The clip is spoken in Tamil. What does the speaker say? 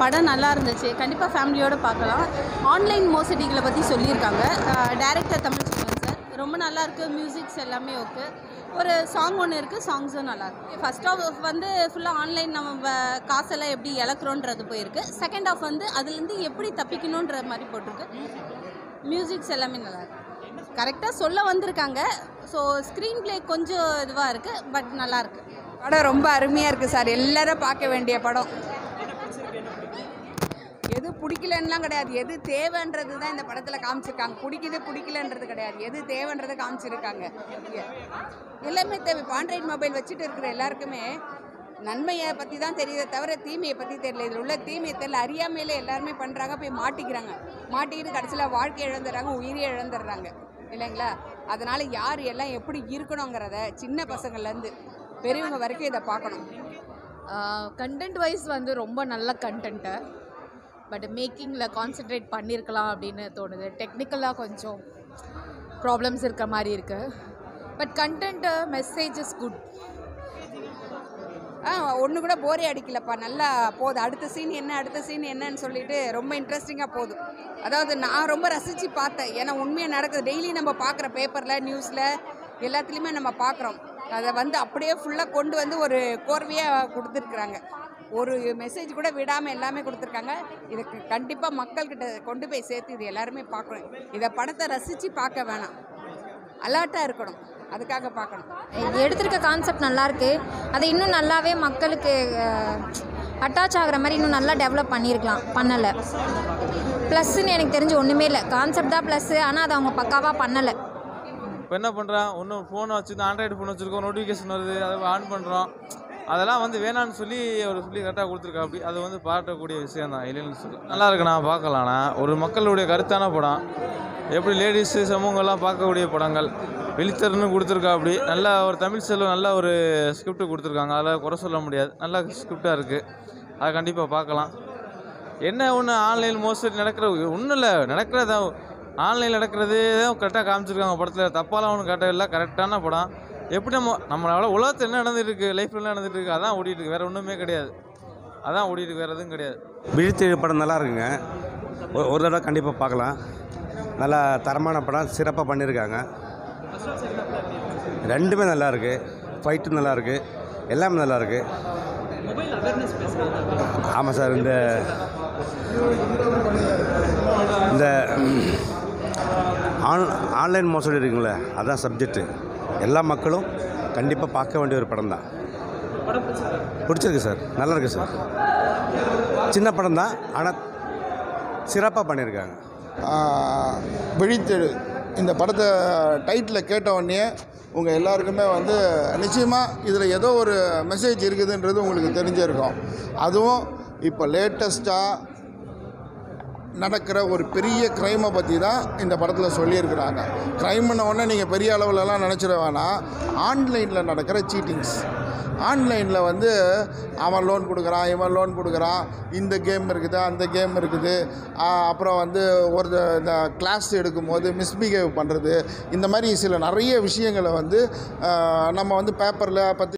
படம் நல்லா இருந்துச்சு கண்டிப்பாக ஃபேமிலியோடு பார்க்கலாம் ஆன்லைன் மோசடிகளை பற்றி சொல்லியிருக்காங்க டேரக்டர் தமிழ்ச்செல்வன் சார் ரொம்ப நல்லா இருக்கு மியூசிக்ஸ் எல்லாமே ஓகே ஒரு சாங் ஒன்று இருக்குது சாங்ஸும் நல்லா இருக்கு ஃபர்ஸ்ட் ஆஃப் வந்து ஃபுல்லாக ஆன்லைன் நம்ம வ- காசெல்லாம் எப்படி இழக்கிறோன்றது போயிருக்கு செகண்ட் ஆஃப் வந்து அதுலேருந்து எப்படி தப்பிக்கணுன்ற மாதிரி போட்டிருக்கு மியூசிக்ஸ் எல்லாமே நல்லா இருக்கு கரெக்டாக சொல்ல வந்திருக்காங்க ஸோ ஸ்க்ரீன் ப்ளே கொஞ்சம் இதுவாக இருக்குது பட் நல்லா இருக்கு படம் ரொம்ப அருமையாக இருக்குது சார் எல்லாரும் பார்க்க வேண்டிய படம் எது பிடிக்கலன்னுலாம் கிடையாது எது தேவைன்றது தான் இந்த படத்தில் காமிச்சிருக்காங்க பிடிக்குது பிடிக்கலன்றது கிடையாது எது தேவைன்றதை காமிச்சிருக்காங்க எல்லாமே தேவை இப்போ ஆண்ட்ராய்டு மொபைல் வச்சுட்டு இருக்கிற எல்லாருக்குமே நன்மையை பற்றி தான் தெரியுதே தவிர தீமையை பற்றி தெரியல இதில் உள்ள தீமையை தெரியல அறியாமையில் எல்லாருமே பண்ணுறாங்க போய் மாட்டிக்கிறாங்க மாட்டிக்கிட்டு கடைசியில் வாழ்க்கை இழந்துடுறாங்க உயிரே இழந்துடுறாங்க இல்லைங்களா அதனால் யார் எல்லாம் எப்படி இருக்கணுங்கிறத சின்ன பசங்கள்லேருந்து பெரியவங்க வரைக்கும் இதை பார்க்கணும் கண்டென்ட் வைஸ் வந்து ரொம்ப நல்ல கண்டென்ட்டு பட் மேக்கிங்கில் கான்சென்ட்ரேட் பண்ணியிருக்கலாம் அப்படின்னு தோணுது டெக்னிக்கலாக கொஞ்சம் ப்ராப்ளம்ஸ் இருக்க மாதிரி இருக்குது but content message is good ஆ ஒன்று கூட போரே அடிக்கலப்பா நல்லா போகுது அடுத்த சீன் என்ன அடுத்த சீன் என்னன்னு சொல்லிட்டு ரொம்ப இன்ட்ரெஸ்டிங்காக போகுது அதாவது நான் ரொம்ப ரசித்து பார்த்தேன் ஏன்னா உண்மையாக நடக்குது டெய்லி நம்ம பார்க்குற பேப்பரில் நியூஸில் எல்லாத்துலேயுமே நம்ம பார்க்குறோம் அதை வந்து அப்படியே ஃபுல்லாக கொண்டு வந்து ஒரு கோர்வையாக கொடுத்துருக்குறாங்க ஒரு மெசேஜ் கூட விடாமல் எல்லாமே கொடுத்துருக்காங்க இதுக்கு கண்டிப்பாக மக்கள்கிட்ட கொண்டு போய் சேர்த்து இது எல்லாருமே பார்க்கணும் இதை படத்தை ரசித்து பார்க்க வேணாம் அலர்ட்டாக இருக்கணும் அதுக்காக பார்க்கணும் எடுத்திருக்க கான்செப்ட் நல்லா இருக்கு அதை இன்னும் நல்லாவே மக்களுக்கு அட்டாச் ஆகுற மாதிரி இன்னும் நல்லா டெவலப் பண்ணியிருக்கலாம் பண்ணலை ப்ளஸ்ன்னு எனக்கு தெரிஞ்சு ஒன்றுமே இல்லை கான்செப்ட் தான் ப்ளஸ்ஸு ஆனால் அதை அவங்க பக்காவாக பண்ணலை இப்போ என்ன பண்ணுறான் ஒன்றும் ஃபோனை வச்சுருந்து ஆண்ட்ராய்டு ஃபோன் வச்சுருக்கோம் நோட்டிஃபிகேஷன் வருது அதை ஆன் பண்ணுறோம் அதெல்லாம் வந்து வேணான்னு சொல்லி அவர் சொல்லி கரெக்டாக கொடுத்துருக்கா அப்படி அது வந்து பாராட்டக்கூடிய விஷயம் தான் இல்லைன்னு சொல்லி நல்லா இருக்குண்ணா பார்க்கலாண்ணா ஒரு மக்களுடைய கருத்தான படம் எப்படி லேடிஸு சமூகம்லாம் பார்க்கக்கூடிய படங்கள் வெளித்தரன்னு கொடுத்துருக்கா அப்படி நல்ல ஒரு தமிழ் செல்வம் நல்ல ஒரு ஸ்கிரிப்ட் கொடுத்துருக்காங்க அதில் குறை சொல்ல முடியாது நல்ல ஸ்கிரிப்டாக இருக்குது அதை கண்டிப்பாக பார்க்கலாம் என்ன ஒன்று ஆன்லைன் மோஸ்ட்லி நடக்கிற ஒன்றும் இல்லை நடக்கிறதா ஆன்லைனில் நடக்கிறது தான் கரெக்டாக காமிச்சிருக்காங்க படத்தில் தப்பாலாம் ஒன்றும் கரெக்டாக இல்லை கரெக்டான படம் எப்படி நம்ம நம்மளால உலகத்தில் என்ன நடந்துட்டு இருக்கு லைஃப்பில் என்ன நடந்துட்டு இருக்கு அதான் ஓடிட்டு இருக்கு வேற ஒன்றுமே கிடையாது அதான் ஓடிட்டு இருக்கு வேற எதுவும் கிடையாது விழித்தெழு படம் நல்லா இருக்குங்க ஒரு- ஒரு தடவை கண்டிப்பாக பார்க்கலாம் நல்லா தரமான படம் சிறப்பாக பண்ணியிருக்காங்க ரெண்டுமே நல்லா இருக்கு ஃபைட்டும் நல்லா இருக்கு எல்லாமே நல்லா இருக்கு ஆமாம் சார் இந்த இந்த ஆன் ஆன்லைன் மோசடி இருக்குங்களே அதான் சப்ஜெக்ட்டு எல்லா மக்களும் கண்டிப்பாக பார்க்க வேண்டிய ஒரு படம் தான் பிடிச்சிருக்கு சார் நல்லா இருக்கு சார் சின்ன படம் தான் ஆனால் சிறப்பாக பண்ணியிருக்காங்க விழித்தெழு இந்த படத்தை டைட்டில் கேட்ட உடனே உங்கள் எல்லாருக்குமே வந்து நிச்சயமாக இதில் ஏதோ ஒரு மெசேஜ் இருக்குதுன்றது உங்களுக்கு தெரிஞ்சிருக்கும் அதுவும் இப்போ லேட்டஸ்ட்டாக நடக்கிற ஒரு பெரிய க்ரைமை பற்றி தான் இந்த படத்தில் சொல்லியிருக்கிறாங்க க்ரைம்ன உடனே நீங்கள் பெரிய அளவுலலாம் நினச்சிட வேணாம் ஆன்லைனில் நடக்கிற சீட்டிங்ஸ் ஆன்லைனில் வந்து அவன் லோன் கொடுக்குறான் இவன் லோன் கொடுக்குறான் இந்த கேம் இருக்குது அந்த கேம் இருக்குது ஆ, அப்புறம் வந்து ஒரு இந்த கிளாஸ் எடுக்கும்போது மிஸ்பிஹேவ் பண்ணுறது இந்த மாதிரி சில நிறைய விஷயங்களை வந்து ஆ, நம்ம வந்து பேப்பரில் பத்தி